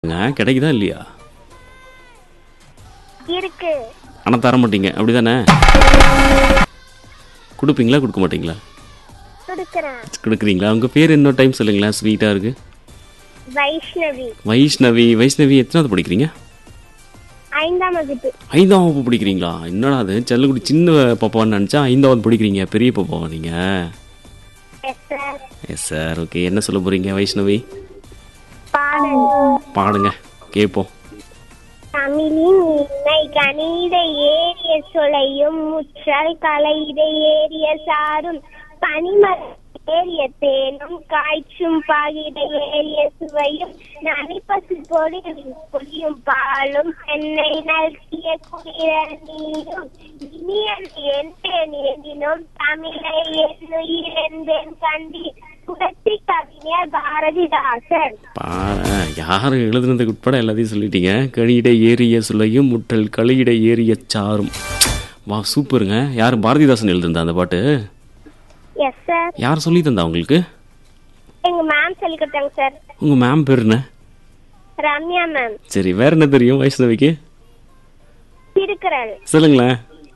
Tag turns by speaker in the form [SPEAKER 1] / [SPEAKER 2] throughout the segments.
[SPEAKER 1] கிடைக்குதா இல்லையா
[SPEAKER 2] இருக்கு
[SPEAKER 1] ஆனால் தர மாட்டீங்க அப்படிதானே கொடுப்பீங்களா கொடுக்க மாட்டீங்களா
[SPEAKER 2] கொடுக்குறேன்
[SPEAKER 1] கொடுக்குறீங்களா உங்கள் பேர் இன்னொரு டைம் சொல்லுங்களேன் ஸ்வீட்டாக இருக்கு
[SPEAKER 2] வைஷ்ணவி
[SPEAKER 1] வைஷ்ணவி வைஷ்ணவி எத்தனாவது படிக்கிறீங்க
[SPEAKER 2] ஐந்தாம் வகுப்பு
[SPEAKER 1] ஐந்தாம் வகுப்பு படிக்கிறீங்களா என்னடா அது செல்லக்குடி சின்ன பாப்பான்னு நினச்சா ஐந்தாவது படிக்கிறீங்க பெரிய பாப்பாவா நீங்கள்
[SPEAKER 2] yes sir
[SPEAKER 1] yes sir okay என்ன சொல்ல போகிறீங்க வைஷ்ணவி
[SPEAKER 2] பாடல்
[SPEAKER 1] பாடுங்க கேட்போம்
[SPEAKER 2] தமிழின் இன்மை கணித ஏறிய சொலையும் முற்றல் கலையிட ஏறிய சாரும் பனிமர ஏறிய தேனும் காய்ச்சும் பாகிட ஏறிய சுவையும் நனிப்பசு பொடி பொடியும் பாலும் சென்னை நல்கிய குளிர நீரும் இனியன் என்றேன் எனினும் தமிழை என்னுயிர் என்பேன் கண்டி புரட்சி கவிஞர் பாரதிதாசன்
[SPEAKER 1] பா யார் எழுதுனதுக்கு உட்பட எல்லாத்தையும் சொல்லிட்டீங்க கனியிட ஏறிய சுளையும் முட்டல் களியிட ஏறிய சாரும் வா சூப்பருங்க யார் பாரதிதாசன் எழுதிருந்தா அந்த பாட்டு
[SPEAKER 2] எஸ் சார்
[SPEAKER 1] யார் சொல்லி தந்தா உங்களுக்கு
[SPEAKER 2] எங்க மேம் சொல்லி கொடுத்தாங்க சார்
[SPEAKER 1] உங்கள் மேம் பேர் என்ன
[SPEAKER 2] ரம்யா மேம்
[SPEAKER 1] சரி வேற என்ன தெரியும் வைஷ்ணவிக்கு
[SPEAKER 2] திருக்குறள்
[SPEAKER 1] சொல்லுங்களேன்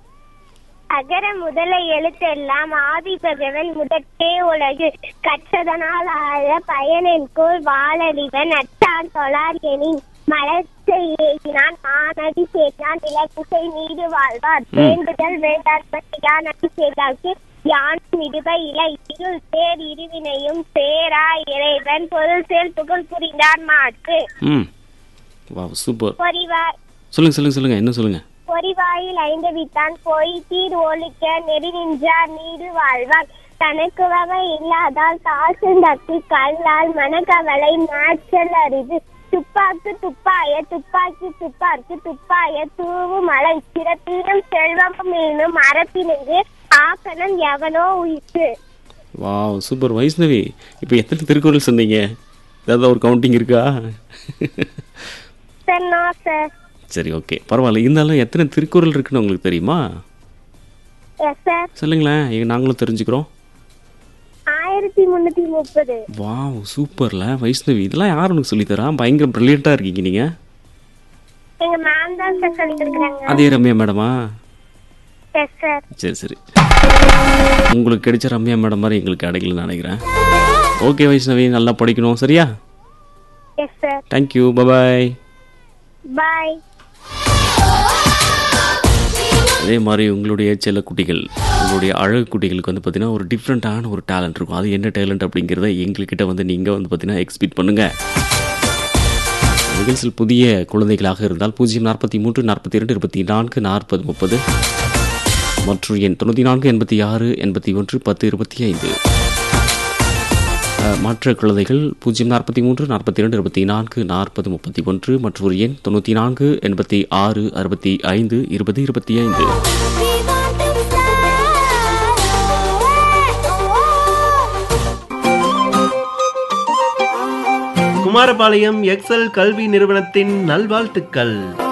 [SPEAKER 2] அகர முதல எழுத்தெல்லாம் ஆதி பகவன் முதற்றே உலகு கற்றதனால் ஆழ பயனென்கோள் வாழறிவன் அட்டான் தொழார் எனின் மலத்தை ஏகினான் ஆனடி சேர்ந்தான் இலக்குசை நீடு வாழ்வார் வேண்டுதல் வேண்டான் நடி சேர்ந்தாக்கு யானும் இடுப இல இருள் சேர் இருவினையும் சேரா இறைவன் பொருள் சேர் புகழ் புரிந்தார் மாற்று
[SPEAKER 1] ம் வா சூப்பர்
[SPEAKER 2] பொறிவார்
[SPEAKER 1] சொல்லுங்க சொல்லுங்க சொல்லுங்க என்ன சொல்லுங்க
[SPEAKER 2] பொறிவாயில் ஐந்து வித்தான் போய் தீர் ஒழிக்க நெறி நின்றார் நீடு வாழ்வார் தனக்கு வகை இல்லாதால் தாசுந்தக்கு கல்லால் மனக்கவலை மாற்றல் அரிது துப்பாக்கு துப்பாய துப்பாக்கி துப்பாக்கு துப்பாய தூவு மலை சிறப்பினும் செல்வமும் மீனும் மரத்தினுக்கு ஆக்கணம் எவனோ உயிர்த்து
[SPEAKER 1] வா சூப்பர் வைஷ்ணவி இப்போ எத்தனை திருக்குறள் சொன்னீங்க ஏதாவது ஒரு கவுண்டிங் இருக்கா
[SPEAKER 2] சார் நோ சார்
[SPEAKER 1] சரி ஓகே பரவாயில்ல இருந்தாலும் எத்தனை திருக்குறள் இருக்குன்னு உங்களுக்கு தெரியுமா
[SPEAKER 2] எஸ் சார்
[SPEAKER 1] சொல்லுங்களேன் எங்க நாங்களும் தெரிஞ்சுக்கிறோம்
[SPEAKER 2] ஆயிரத்தி முன்னூத்தி முப்பது
[SPEAKER 1] வாவ் சூப்பர்ல வைஷ்ணவி இதெல்லாம் யார் உனக்கு சொல்லித்தரா பயங்கர ப்ரில்லியண்ட்டாக இருக்கீங்க நீங்கள்
[SPEAKER 2] எங்க மேம் தான் சார் சொல்லி கொடுக்குறாங்க
[SPEAKER 1] அதே ரம்யா மேடமா
[SPEAKER 2] எஸ் சார்
[SPEAKER 1] சரி சரி உங்களுக்கு கிடைச்ச ரம்யா மேடம் மாதிரி எங்களுக்கு கிடைக்கலன்னு நினைக்கிறேன் ஓகே வைஷ்ணவி நல்லா படிக்கணும் சரியா
[SPEAKER 2] yes sir
[SPEAKER 1] thank you bye bye
[SPEAKER 2] bye
[SPEAKER 1] அதே மாதிரி உங்களுடைய செல்ல குட்டிகள் உங்களுடைய அழகு குட்டிகளுக்கு வந்து பார்த்தீங்கன்னா ஒரு டிஃப்ரெண்ட்டான ஒரு டேலண்ட் இருக்கும் அது என்ன டேலண்ட் அப்படிங்கிறத எங்ககிட்ட வந்து நீங்கள் வந்து பார்த்தீங்கன்னா எக்ஸ்பீட் பண்ணுங்கள் நிகழ்ச்சியில் புதிய குழந்தைகளாக இருந்தால் பூஜ்ஜியம் நாற்பத்தி மூன்று நாற்பத்தி இரண்டு இருபத்தி நான்கு நாற்பது முப்பது மற்றும் எண் தொண்ணூற்றி நான்கு எண்பத்தி ஆறு எண்பத்தி ஒன்று பத்து இருபத்தி ஐந்து அஹ், மற்ற குழந்தைகள் பூஜ்ஜியம் நாற்பத்தி மூன்று நாற்பத்தி இரண்டு இருபத்தி நான்கு நாற்பது முப்பத்தி ஒன்று மற்றொரு எண் தொண்ணூற்றி நான்கு எண்பத்தி ஆறு அறுபத்தி ஐந்து இருபது இருபத்தி ஐந்து
[SPEAKER 3] குமாரபாளையம் எக்ஸல் கல்வி நிறுவனத்தின் நல்வாழ்த்துக்கள்